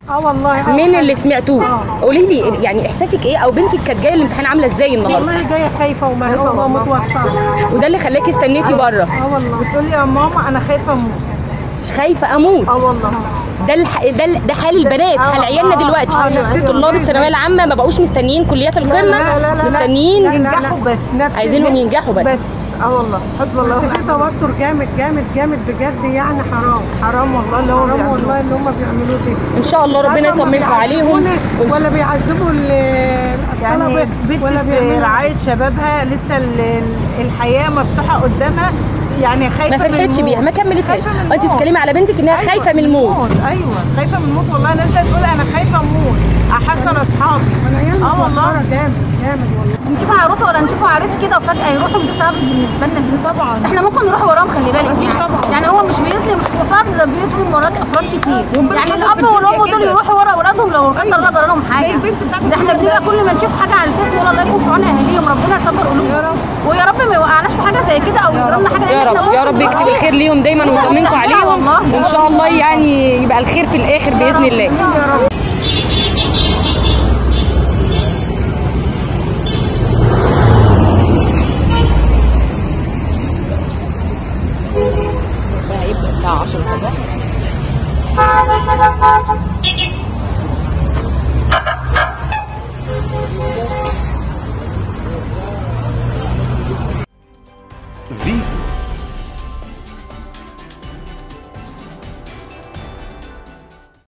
اه والله من اللي سمعتوه قولي لي يعني احساسك ايه او بنتك كانت جايه الامتحان عامله ازاي النهارده والله جايه خايفه ومرعوبه ومتوتره وده اللي خلاكي استنيتي بره اه والله بتقول لي يا ماما انا خايفه اموت خايفه اموت اه والله ده الح... ده ال- ده حال البنات آه، حال عيالنا آه، دلوقتي آه، نفسيتهم طلاب كده. الثانويه العامه ما بقوش مستنيين كليات لا، لا، القمه لا، لا، مستنيين ينجحوا بس نفس عايزينهم ينجحوا بس. بس اه والله حسب الله في توتر جامد جامد جامد بجد يعني حرام حرام والله اللي هو حرام والله اللي هم بيعملوه ده ان شاء الله ربنا هم يطمنكم عليهم بيعذبونا وإن ولا بيعذبوا ال- يعني الطلبه بنت ولا في بيعملوا رعاية شبابها لسه ال- ال- الحياة مفتوحة قدامها يعني خايفة ما فرحتش من بيها الموت. ما كملتهاش خايفة من انت الموت. بتتكلمي على بنتك انها أيوة، خايفه من الموت ايوه خايفة من الموت والله نازلة تقول انا خايفة اموت احسن اصحابي العيال اه والله. متوترة جامد جامد والله نشوف عروسه ولا نشوف عريس كده وفجاه يروحوا ده صعب بالنسبه لنا طبعا احنا ممكن نروح وراهم خلي بالك يعني طبعا يعني هو مش بيظلم فرد ده بيظلم مرات افراد كتير يعني الاب والام دول يروحوا ورا اولادهم لو قدر الله جرى لهم حاجه ده احنا بنبقى كل ما نشوف حاجه على الفيس نقول الله يكون في عون اهاليهم ربنا يصبر قلوبهم ويا رب ما يوقعناش في حاجه زي كده او يضرب لنا حاجه يا لأن رب إحنا يا رب ممكن يكتب نروح. الخير ليهم دايما ويطمنكم والله. عليهم وان شاء الله يعني يبقى الخير في الاخر باذن الله